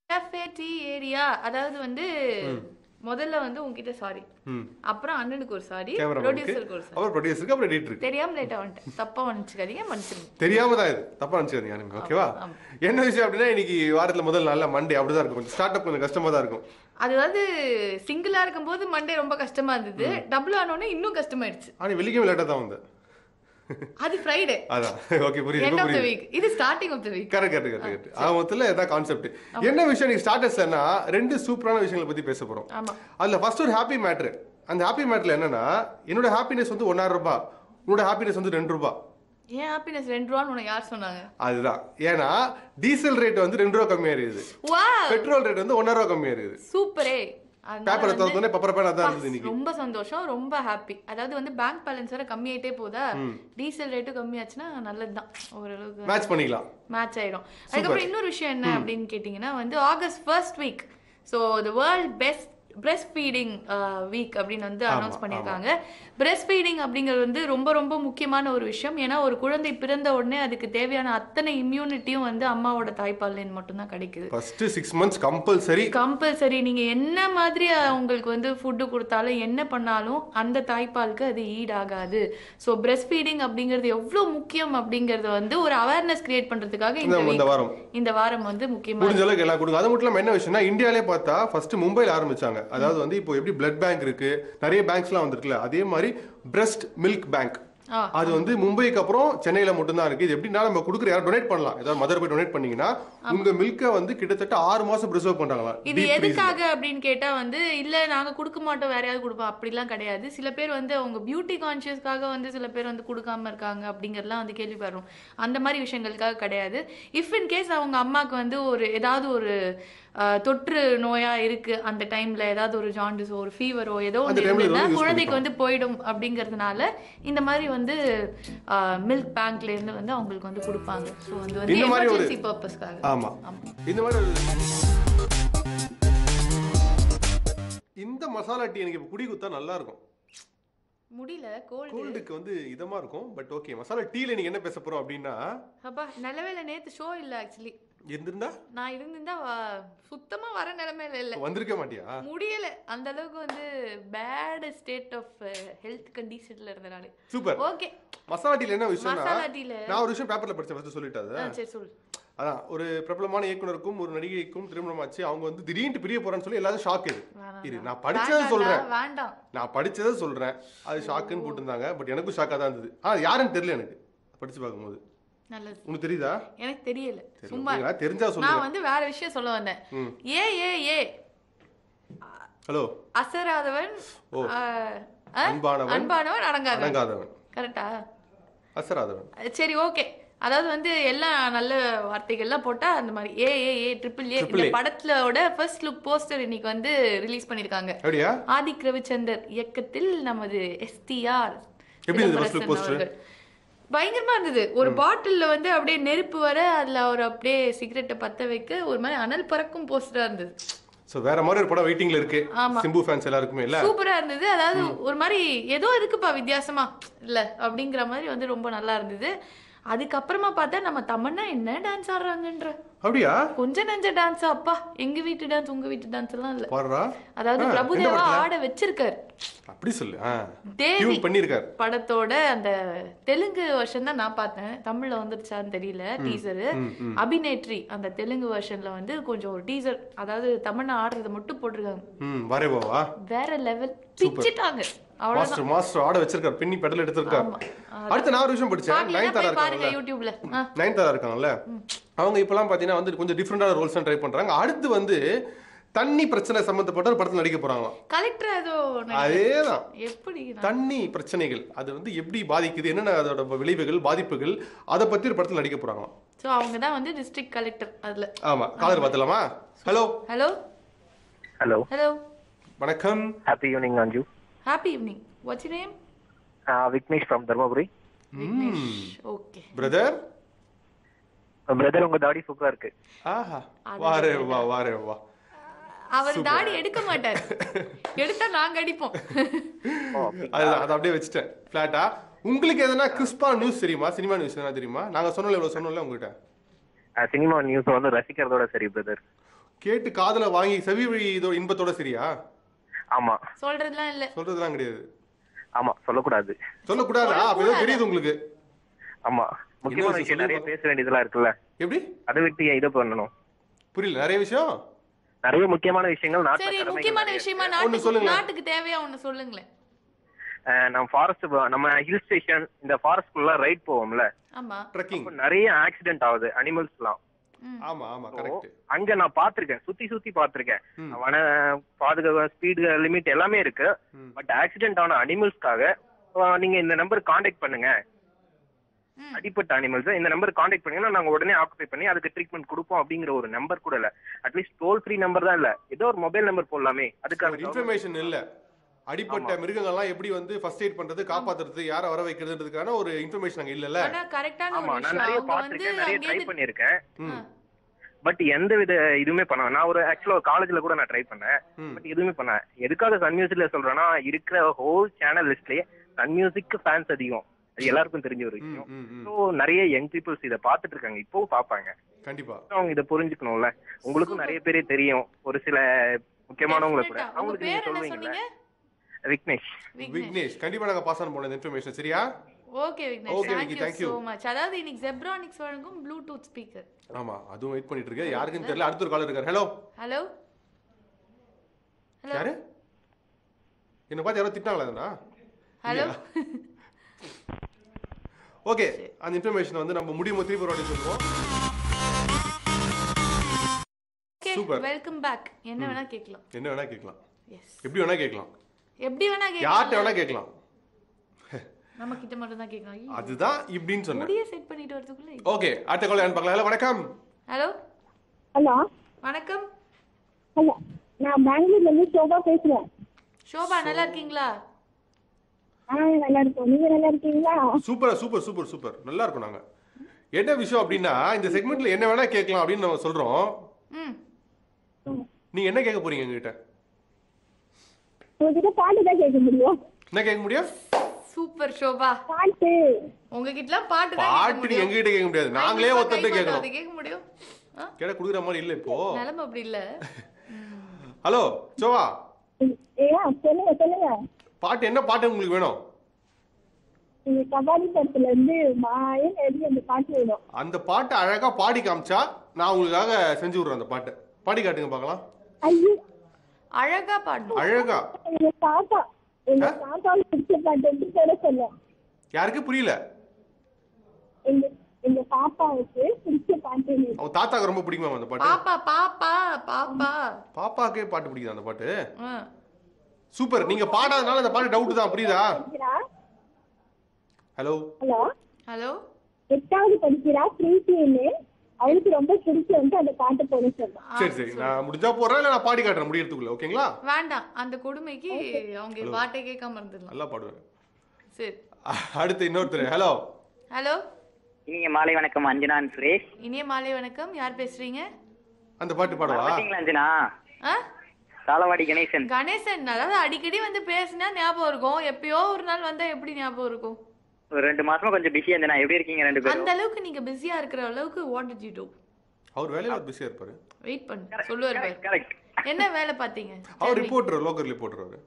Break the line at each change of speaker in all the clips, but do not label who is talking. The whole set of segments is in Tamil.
ஏரியா அதாவது வந்து முதல்ல வந்து உங்ககிட்ட சாரி
ம்
அப்புறம் அண்ணனுக்கு ஒரு சாரி
கேமரா
ப்ரொடியூசருக்கு ஒரு சாரி
அப்புறம் ப்ரொடியூசருக்கு அப்புறம் எடிட்டருக்கு
தெரியாம லேட்டா வந்துட்டேன் தப்பா மன்னிச்சுக்காதீங்க மன்னிச்சிருங்க
தெரியாம தான் இது தப்பா நினச்சிக்காதீங்க எனக்கு ஓகேவா
ஆமா.
என்ன விஷயம் அப்படின்னா இன்னைக்கு வாரத்துல முதல் நாள்ல மண்டே அப்படிதான் இருக்கும் கொஞ்சம் ஸ்டார்ட் அப் கொஞ்சம் கஷ்டமா தான் இருக்கும்
அது வந்து சிங்கிளா இருக்கும்போது மண்டே ரொம்ப கஷ்டமா இருந்தது டபுள் ஆனோடனே இன்னும் கஷ்டமாயிடுச்சு
ஆனா வெள்ளிக்கிழமை லேட்டா தான் வந்தேன்
அது ஃப்ரைடே
அதான் ஓகே புரியுது
எண்ட்
இப்ப
ஆஃப் த
புரியுது
வீக் இது starting off the week
correct correct correct correct ஆக மொத்தத்தில் இதான் கான்செப்ட் என்ன விஷயம் நீங்க ஸ்டார்டர்ஸ்னா ரெண்டு சூப்பரான விஷயங்களை பத்தி பேச போறோம்
ஆமா
அதுல ஃபர்ஸ்ட் ஒரு ஹாப்பி மேட்ரு அந்த ஹாப்பி மேட்ருல என்னன்னா என்னோட ஹாப்பினஸ் வந்து ஒன்னாயிரம் ரூபாய் உன்னோட ஹாப்பினஸ் வந்து ரெண்டு ரூபாய்
ஏன் ஹாப்பினஸ் ரெண்டு ரூபான்னு உனக்கு யார் சொன்னாங்க
அதுதான் ஏன்னா டீசல் ரேட் வந்து ரெண்டு ரூபா கம்மியா இருக்குது
வா
பெட்ரோல் ரேட் வந்து ஒன்னரை ரூபா கம்மியா இருக்குது
சூப்பரே அதனால
பேப்பரை
வந்து-
திறந்தோடனே பப்பர பேனா தான் இருந்தது இன்னைக்கு
ரொம்ப சந்தோஷம் ரொம்ப ஹாப்பி அதாவது வந்து பேங்க் பேலன்ஸ் வேற கம்மியாயிட்டே போதா டீசல் ரேட்டும் கம்மியாச்சுன்னா நல்லதுதான் ஓரளவுக்கு
மேட்ச் பண்ணிக்கலாம்
மேட்ச் ஆயிடும் அதுக்கப்புறம் இன்னொரு விஷயம் என்ன அப்படின்னு கேட்டிங்கன்னா வந்து August first week so the world best breastfeeding week அப்படின்னு வந்து அனௌன்ஸ் பண்ணியிருக்காங்க பிரெஸ்ட் ஃபீடிங் அப்படிங்கிறது வந்து ரொம்ப ரொம்ப முக்கியமான ஒரு விஷயம் ஏன்னா ஒரு குழந்தை பிறந்த உடனே அதுக்கு தேவையான அத்தனை இம்யூனிட்டியும் வந்து அம்மாவோட தாய்ப்பால்லேருந்து மட்டும்தான் கிடைக்குது
first six months compulsory
compulsory நீங்க என்ன மாதிரி உங்களுக்கு வந்து ஃபுட்டு கொடுத்தாலும் என்ன பண்ணாலும் அந்த தாய்ப்பாலுக்கு அது ஈடாகாது ஸோ பிரெஸ்ட் ஃபீடிங் அப்படிங்கிறது எவ்வளவு முக்கியம் அப்படிங்கறது வந்து ஒரு அவேர்னஸ் கிரியேட் பண்றதுக்காக இந்த
இந்த- இந்த
week-
வாரம்.
இந்த வாரம் வந்து முக்கியமா
முடிஞ்ச அளவுக்கு எல்லாம் கொடுங்க அது மட்டும் இல்லாம என்ன விஷயம்னா இந்தியாலே பார்த்தா ஃபர்ஸ்ட் மும்பைல ஆரம்பிச்சாங்க அதாவது வந்து இப்போ எப்படி பிளட் பேங்க் இருக்கு நிறைய பேங்க்ஸ்லாம் வந்திருக்குல்ல அதே மாதிரி பிரஸ்ட் மில்க் பேங்க்
ஆ.
அது வந்து மும்பைக்கு அப்புறம் சென்னையில மட்டும்தான் இருக்கு இது எப்படின்னா நம்ம கொடுக்குற யாரும் டொனேட் பண்ணலாம் ஏதாவது மதர் போய் டொனேட் பண்ணீங்கன்னா உங்க மில்கை வந்து கிட்டத்தட்ட ஆறு மாசம் ப்ரிசர்வ் பண்றாங்களா
இது எதுக்காக அப்படின்னு கேட்டா வந்து இல்ல நாங்க கொடுக்க மாட்டோம் வேற யாராவது கொடுப்போம் அப்படிலாம் கிடையாது சில பேர் வந்து அவங்க பியூட்டி கான்சியஸ்க்காக வந்து சில பேர் வந்து கொடுக்காம இருக்காங்க அப்படிங்கறதெல்லாம் வந்து கேள்விப்படுறோம் அந்த மாதிரி விஷயங்களுக்காக கிடையாது இஃப் இன் கேஸ் அவங்க அம்மாக்கு வந்து ஒரு ஏதாவது ஒரு அஹ், தொற்று நோயா இருக்கு அந்த டைம்ல ஏதாவது ஒரு ஜாண்டிஸோ ஒரு ஃபீவரோ ஏதோ
அந்த
ஒன்று
timeல இது
இருந்ததுன்னா
வந்து use
குழந்தைக்கு வந்து போயிடும் அப்படிங்கறதுனால இந்த மாதிரி வந்து மில்க் பேங்க்ல இருந்து வந்து அவங்களுக்கு வந்து கொடுப்பாங்க ஸோ வந்து வந்து
இந்த மாதிரி ஒரு-
எமர்ஜென்சி பர்பஸ்க்காக
ஆமா இந்த மாதிரி ஒரு- இந்த மசாலா டீ எனக்கு இப்ப குடி குத்தா நல்லா இருக்கும்
முடியல கோல்டு
கோல்டுக்கு வந்து இதமா இருக்கும் பட் ஓகே மசாலா டீல நீங்க என்ன பேச போறோம் அப்படின்னா
அப்பா நல்லவேளை நேத்து ஷோ இல்ல ஆக்சுவலி
இருந்திருந்தா
நான் இருந்திருந்தா வ- சுத்தமா வர நிலைமையில இல்ல
வந்திருக்க மாட்டியா
முடியல அந்த அளவுக்கு வந்து பேட் ஸ்டேட் ஆஃப் ஹெல்த் கண்டிஷன்ல இருந்தனால
சூப்பர்
ஓகே
மசாலா டீல என்ன விஷயம்னா
மசாலா டீல
நான் ஒரு விஷயம் பேப்பர்ல படிச்சேன் ஃபர்ஸ்ட் சொல்லிட்டு அது
சரி சொல்லு
அதான் ஒரு பிரபலமான இயக்குனருக்கும் ஒரு நடிகைக்கும் திருமணம் ஆச்சு அவங்க வந்து திடீர்னு பிரிய போறான்னு சொல்லி எல்லாரும் ஷாக் இது
வேணாம்,
இரு
வேணாம்.
நான் படிச்சதை
வேண்டாம்டா,
சொல்றேன்
வேண்டாம்
நான் படிச்சதை சொல்றேன் அது ஷாக்குன்னு போட்டிருந்தாங்க பட் எனக்கும் ஷாக்கா தான் இருந்தது ஆனா யாருன்னு தெரியல எனக்கு படிச்சு பார்க்கும்போது
நல்லது
உனக்கு தெரியுதா
எனக்கு தெரியல
சரி,
சும்மா
okay, நான் தெரிஞ்சா சொல்லுங்க
நான் வந்து வேற விஷயம் சொல்ல வந்தேன்
ம்.
ஏ ஏ ஏ
ஹலோ
அசராதவன்
ஓ.
ஆ, ஆ?
அன்பானவன்,
அன்பானவன் அடங்காதவன்
அடங்காதவன்
கரெக்டா
அசராதவன்
சரி ஓகே அதாவது வந்து எல்லாம் நல்ல வார்த்தைகள்லாம் போட்டா அந்த மாதிரி A A A triple A
Triple
இந்த
A.
படத்தோட ஃபர்ஸ்ட் லுக் போஸ்டர் இன்னைக்கு வந்து ரிலீஸ் பண்ணிருக்காங்க
அப்படியா
ஆதிக் ரவிச்சந்தர் இயக்கத்தில் நமது எஸ்டிஆர்
எப்படி இருந்தது first look poster?
பயங்கரமா இருந்தது ஒரு பாட்டில்ல வந்து அப்படியே நெருப்பு வர அதுல அவர் அப்படியே சிகரெட்டை பத்த வைக்க ஒரு மாதிரி அனல் பறக்கும் போஸ்டரா இருந்தது
சோ வேற மாதிரி ஒரு படம் வெயிட்டிங்ல இருக்கு
ஆமா.
சிம்பு ஃபேன்ஸ் எல்லாருக்குமே இல்ல
சூப்பரா இருந்தது அதாவது ஒரு மாதிரி ஏதோ இருக்குப்பா வித்தியாசமா இல்ல அப்படிங்கிற மாதிரி வந்து ரொம்ப நல்லா இருந்தது அதுக்கப்புறமா பார்த்தா நம்ம தமன்னா என்ன டான்ஸ் ஆடுறாங்கன்ற
அப்படியா
கொஞ்ச நெஞ்ச டான்ஸ் அப்பா எங்க வீட்டு டான்ஸ் உங்க வீட்டு டான்ஸ் எல்லாம் இல்ல
பாடுறா
அதாவது
ஆ, எந்த
பிரபுதேவா
படத்துல?
ஆட வச்சிருக்காரு
அப்படி சொல்லு ஆ
தேவி
டியூன் பண்ணிருக்காரு
படத்தோட அந்த தெலுங்கு வருஷன் தான் நான் பார்த்தேன் தமிழ்ல வந்துருச்சான்னு தெரியல டீசரு
ம், ம்.
அபிநேட்ரி அந்த தெலுங்கு வருஷன்ல வந்து கொஞ்சம் ஒரு டீசர் அதாவது தமிழ்ல ஆடுறத மட்டும் போட்டிருக்காங்க
ம் வரே பாவா
வேற லெவல் பிச்சிட்டாங்க அவ்வளவுதான்
மாஸ்டர் மாஸ்டர் ஆட வச்சிருக்காரு பின்னி பெடல் எடுத்திருக்காரு
ஆமா.
அடுத்து நான் ஒரு விஷயம் படிச்சேன்
பாக்கலைன்னா
நயன்தாரா
போய் பாருங்க
இருக்காங்கல்ல
யூடியூப்ல ஆ.
நயன்தாரா இருக்காங்கல்ல அவங்க இப்பெல்லாம் பாத்தீங்கன்னா வந்து கொஞ்சம் டிஃப்ரெண்டான ரோல்ஸ் ட்ரை பண்றாங்க அடுத்து வந்து தண்ணி பிரச்சனை சம்பந்தப்பட்ட ஒரு படத்துல நடிக்க போறாங்களாம்
கலெக்டர் ஏதோ நடி-
அதேதான்
எப்படி நான்-
தண்ணி பிரச்சனைகள் அது வந்து எப்படி பாதிக்குது என்னென்ன அதோட விளைவுகள் பாதிப்புகள் அதை பத்தி ஒரு படத்துல நடிக்க போறாங்களாம்
சோ அவங்க தான் வந்து டிஸ்ட்ரிக்ட் கலெக்டர் அதுல
ஆமா காலர் பார்த்தலாமா ஹலோ
ஹலோ
Hello.
ஹலோ
வணக்கம்
Happy evening, Anju.
Happy evening what's name
Uh, Vignesh from Dharmaburi.
Okay
brother
brother உங்க தாடி சூப்பரா இருக்கு
ஆஹா வாரே வா வாரே வா
அவர் தாடி எடுக்க மாட்டார் எடுத்தா நாங்க அடிப்போம்
அது அதை அப்படியே வச்சுட்டேன் ஃபிளாட்டா உங்களுக்கு எதனா கிறிஸ்பா நியூஸ் தெரியுமா சினிமா நியூஸ் எதனா தெரியுமா நாங்க சொன்னோம்ல இவ்வளவு சொன்னோம்ல உங்ககிட்ட
சினிமா நியூஸ் வந்து ரசிக்கிறதோட சரி பிரதர்
கேட்டு காதுல வாங்கி செவி வழி இதோ இன்பத்தோட சரியா
ஆமா
சொல்றதுலாம் இல்ல
சொல்றதுலாம் கிடையாது
ஆமா சொல்லக்கூடாது
சொல்லக்கூடாதா அப்ப ஏதோ தெரியுது உங்களுக்கு
ஆமா முக்கியமான
விஷயம்
விஷயம் நிறைய
சொல்லி
பேச வேண்டியதெல்லாம் இருக்குல்ல
எப்படி
அதை விட்டு ஏன் இதை பண்ணணும்
புரியல நிறைய விஷயம்
நிறைய முக்கியமான விஷயங்கள் நாட்டுல
சரி
கடமைகள்
முக்கியமான
நிறைய
விஷயமா
ஒண்ணு
நாட்டுக்கு
சொல்லுங்க.
நாட்டுக்கு தேவையா ஒண்ணு சொல்லுங்களேன்
அஹ் நம்ம ஃபாரஸ்ட் நம்ம ஹில் ஸ்டேஷன் இந்த ஃபாரஸ்ட்குள்ள ரைட் போவோம்ல
ஆமா
ட்ரெக்கிங்
அப்ப நிறைய ஆக்சிடென்ட் ஆகுது அனிமல்ஸ் எல்லாம்
ம்.
ஆமா ஆமா கரெக்ட்
அங்க நான் பாத்திருக்கேன் சுத்தி சுத்தி பாத்திருக்கேன்
ம்.
வன பாதுகாப்பு ஸ்பீடு லிமிட் எல்லாமே இருக்கு
ம்.
பட் ஆக்சிடென்ட் ஆன அனிமல்ஸ்க்காக நீங்க இந்த நம்பர் காண்டாக்ட் பண்ணுங்க
ம்.
அடிப்பட்ட அனிமல்ஸ் இந்த நம்பர் காண்டாக்ட் பண்ணீங்கன்னா நாங்க உடனே ஆக்குபை பண்ணி அதுக்கு ட்ரீட்மெண்ட் கொடுப்போம் அப்படிங்கிற ஒரு நம்பர் கூட இல்ல அட்லீஸ்ட் டோல் ஃப்ரீ நம்பர் தான் இல்ல ஏதோ ஒரு மொபைல் நம்பர் போடலாமே அதுக்காக
இன்ஃபர்மேஷன் இல்ல அடிப்பட்ட மிருகங்கள்லாம் எப்படி வந்து ஃபர்ஸ்ட் எய்ட் பண்றது காப்பாத்துறது யாரை வர வைக்கிறதுன்றதுக்கான ஒரு இன்ஃபர்மேஷன் அங்க இல்லல்ல
ஆனா கரெக்டான
ஆமா
ஒரு
நான்
விஷயம்
நிறைய
அவங்க வந்து
பாத்திருக்கேன் நிறைய ட்ரை
அங்கேருந்து
பண்ணிருக்கேன்
ம்.
பட் எந்த வித இதுவுமே பண்ண நான் ஒரு ஆக்சுவலா ஒரு காலேஜ்ல கூட நான் ட்ரை பண்ணேன்
ம்.
பட் எதுவுமே பண்ண எதுக்காக சன் மியூசிக்ல சொல்றேன்னா இருக்கிற ஹோல் சேனல் லிஸ்ட்லயே சன் மியூசிக் ஃபேன்ஸ் அதிகம் அது எல்லாருக்கும் தெரிஞ்ச ஒரு
ம்,
விஷயம்
ம், ம்.
ஸோ நிறைய யங் பீப்புள்ஸ் இதை பார்த்துட்டு இருக்காங்க இப்போவும் பார்ப்பாங்க
கண்டிப்பா
So அவங்க இதை புரிஞ்சுக்கணும்ல உங்களுக்கும் நிறைய பேரே தெரியும் ஒரு சில முக்கியமானவங்களை கூட
Definitely. உங்க
அவங்களுக்கு நீங்க
பேர் என்ன
சொல்லுவீங்கல்ல
சொன்னீங்க
விக்னேஷ்
விக்னேஷ்
விக்னேஷ் கண்டிப்பா நாங்க பாஸ் ஆன் போன இன்ஃபர்மேஷன் சரியா
okay Vignesh
Okay,
thank
Vicky,
you
thank you.
So much அதாவது இன்னைக்கு ஜெப்ரானிக்ஸ் வழங்கும் ப்ளூடூத் ஸ்பீக்கர்
ஆமா அதுவும் வெயிட் பண்ணிட்டு இருக்கு யாருக்குன்னு தெரியல அடுத்த ஒரு காலர் இருக்காரு ஹலோ
ஹலோ ஹலோ
யாரு என்ன பார்த்து யாரோ திட்டாங்களா
ஹலோ
ஓகே அந்த இன்ஃபர்மேஷன் வந்து நம்ம முடியும் திருப்பி ஒரு வாட்டி சொல்லுவோம்
ஓகே
Super.
வெல்கம் பேக் என்ன வேணா கேட்கலாம்
என்ன வேணா கேட்கலாம்
எஸ்
எப்படி வேணா கேட்கலாம்
எப்படி வேணா
யார்கிட்ட
கேட்கலாம்
வேணா கேட்கலாம்
நம்ம கிட்ட மட்டும் தான் கேட்கலாம்
அதுதான் இப்படின்னு சொன்னேன்
முடிய செட் பண்ணிட்டு வரதுக்குள்ள
ஓகே அடுத்த கால் யாருன்னு பார்க்கலாம் ஹலோ வணக்கம்
ஹலோ
ஹலோ
வணக்கம்
ஹலோ நான் பெங்களூர்ல இருந்து சோபா பேசுறேன்
ஷோபா நல்லா இருக்கீங்களா
ஆ நல்லா இருக்கோம் நீங்க நல்லா இருக்கீங்களா
சூப்பர் சூப்பர் சூப்பர் சூப்பர் நல்லா இருக்கும் நாங்க என்ன விஷயம் அப்படின்னா இந்த செக்மெண்ட்ல என்ன வேணா கேட்கலாம் அப்படின்னு நம்ம சொல்றோம்
ம்
நீங்க என்ன கேட்க போறீங்க எங்ககிட்ட
உங்ககிட்ட பாட்டு தான் கேட்க முடியும்
என்ன கேட்க முடியும்
சூப்பர் ஷோபா
பாட்டு
உங்ககிட்டலாம் பாட்டு தான் கேட்க
பாட்டு நீங்க
முடியும்
எங்ககிட்ட கேட்க முடியாது நாங்களே
ஐநூறு
ஒருத்தர்ட்ட
ரூபாய்
கேட்கணும்
அது கேட்க முடியும் ஆ?
கேட்ட குடுக்குற மாதிரி இல்ல இப்போ
நிலைமை அப்படி இல்ல
ஹலோ சோவா
ஏயா சொல்லுங்க சொல்லுங்க
பாட்டு என்ன பாட்டு உங்களுக்கு வேணும்
நீங்க கபாலி படத்துல இருந்து மாயன் எழுதி அந்த பாட்டு வேணும்
அந்த பாட்டை அழகா பாடி காமிச்சா நான் உங்களுக்காக செஞ்சு விடுறேன் அந்த பாட்டை பாடி காட்டுங்க பார்க்கலாம்
ஐயோ
அழகா பாடணும்
அழகா
எங்க தாத்தா எங்க தாத்தாவுக்கு பிடிச்ச பாட்டு எப்படி சொல்ல சொன்னேன்
யாருக்கு புரியல
எங்க எங்க பாப்பாவுக்கு பிடிச்ச பாட்டு வேணும்.
அவங்க தாத்தாக்கு ரொம்ப பிடிக்குமா அந்த பாட்டு
பாப்பா பாப்பா பாப்பா
பாப்பாக்கே பாட்டு பிடிக்குதா அந்த பாட்டு
ஆ.
சூப்பர் நீங்க பாடாதனால அந்த பாட்டு டவுட் தான் புரியுதா
படிக்கிறா
ஹலோ
ஹலோ
ஹலோ
எட்டாவது படிக்கிறா பிரீத்தின்னு அவளுக்கு ரொம்ப பிடிச்ச வந்து அந்த பாட்டு போட சொன்னா
சரி சரி நான் முடிஞ்சா போறேன் இல்ல நான் பாடி காட்டுறேன் முடியறதுக்குள்ள ஓகேங்களா
வேண்டாம் அந்த கொடுமைக்கு அவங்க பாட்டை கேட்காம இருந்துடலாம்
நல்லா பாடுவேன்
சரி
அ- அடுத்து இன்னொருத்தர் ஹலோ
ஹலோ
இனிய மாலை வணக்கம் அஞ்சனான் சுரேஷ்
இனிய மாலை வணக்கம் யார் பேசுறீங்க
அந்த பாட்டு பாடவா
பார்த்தீங்களா அஞ்சனா
ஆ
சாலவாடி கணேசன்
கணேசன் அதாவது அடிக்கடி வந்து பேசினா ஞாபகம் இருக்கும் எப்பயோ ஒரு நாள் வந்தா எப்படி ஞாபகம் இருக்கும்
ஒரு ரெண்டு மாசமா கொஞ்சம் பிஸியா இருந்தேனா எப்படி இருக்கீங்க ரெண்டு பேரும்
அந்த அளவுக்கு நீங்க பிஸியா இருக்கிற அளவுக்கு வாட் did you do
அவர் வேலையில பிஸியா இருப்பாரு
வெயிட் பண்ணு சொல்லுவார் பாரு.
கரெக்ட்
என்ன வேலை பாத்தீங்க
அவர் ரிப்போர்ட்டர் லோக்கல் ரிப்போர்ட்டர் அவரு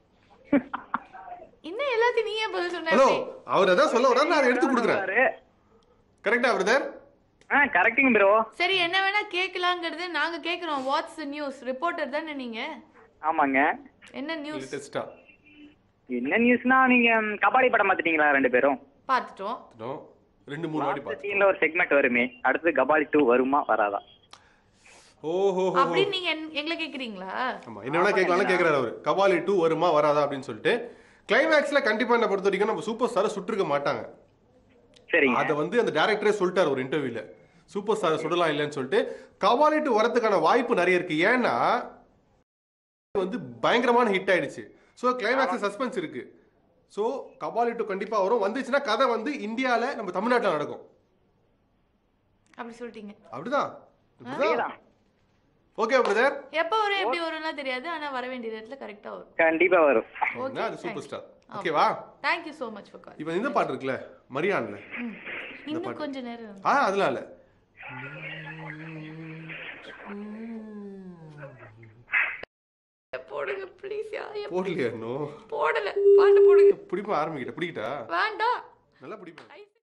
இன்னும் எல்லாத்தையும் நீயே பதில் சொன்ன
ஹலோ
எப்படி?
அவர் அதான் சொல்ல வர நான் எடுத்து கொடுக்குறேன் கரெக்டா பிரதர்
ஆ கரெக்டுங்க ப்ரோ
சரி என்ன வேணா கேட்கலாங்கிறது நாங்க கேக்குறோம் வாட்ஸ் நியூஸ் ரிப்போர்ட்டர் தானே நீங்க
ஆமாங்க
என்ன நியூஸ்
லேட்டஸ்டா
என்ன நியூஸ்னா நீங்க ம், கபாடி படம் பார்த்துட்டீங்களா ரெண்டு பேரும்
பார்த்துட்டோம்
ரெண்டு மூணு வாட்டி பார்த்து
சீன்ல ஒரு செக்மெண்ட் வருமே அடுத்து கபாடி டூ வருமா வராதா
ஓஹோ
அப்படின்னு நீங்க என்- எங்களை கேக்குறீங்களா
ஆமா என்ன வேணா கேட்கலாம் கேக்குறாரு அவரு கபாலி டூ வருமா வராதா அப்படின்னு சொல்லிட்டு கிளைமேக்ஸ்ல கண்டிப்பா என்ன பொறுத்த வரைக்கும் நம்ம சூப்பர் ஸ்டாரை சுட்டிருக்க மாட்டாங்க
சரிங்க
அதை வந்து அந்த டேரக்டரே சொல்லிட்டாரு ஒரு இன்டர்வியூல சூப்பர் ஸ்டார் சுடலாம் இல்லைன்னு சொல்லிட்டு கபாலி டூ வரதுக்கான வாய்ப்பு நிறைய இருக்கு ஏன்னா வந்து பயங்கரமான ஹிட் ஆயிடுச்சு ஸோ கிளைமேக்ஸ் சஸ்பென்ஸ் இருக்கு ஸோ கபாலி டூ கண்டிப்பா வரும் வந்துச்சுன்னா கதை வந்து இந்தியால நம்ம தமிழ்நாட்டில் நடக்கும்
அப்படி சொல்லிட்டீங்க
அப்படிதான்
அதேதான்.
ஓகே பிரதர்
எப்ப வரும் எப்படி வரும்லாம் தெரியாது ஆனா வர வேண்டிய இடத்துல கரெக்டா வரும்
கண்டிப்பா வரும்
ஓகே
அது சூப்பர் ஸ்டார் ஓகேவா
thank you so much for call
இப்போ இந்த பாட்டு இருக்குல்ல மரியான்ல
இன்னும் கொஞ்ச நேரம்
ஆ அதெல்லாம் இல்ல
போடுங்க ப்ளீஸ் யா எப்-
போடலையா இன்னும்
போடல பாட்டு போடுங்க
பிடிப்ப ஆரம்பிக்கிட்ட பிடிக்கிட்டா
வேண்டாம்
நல்லா பிடிப்பேன்
ஐ-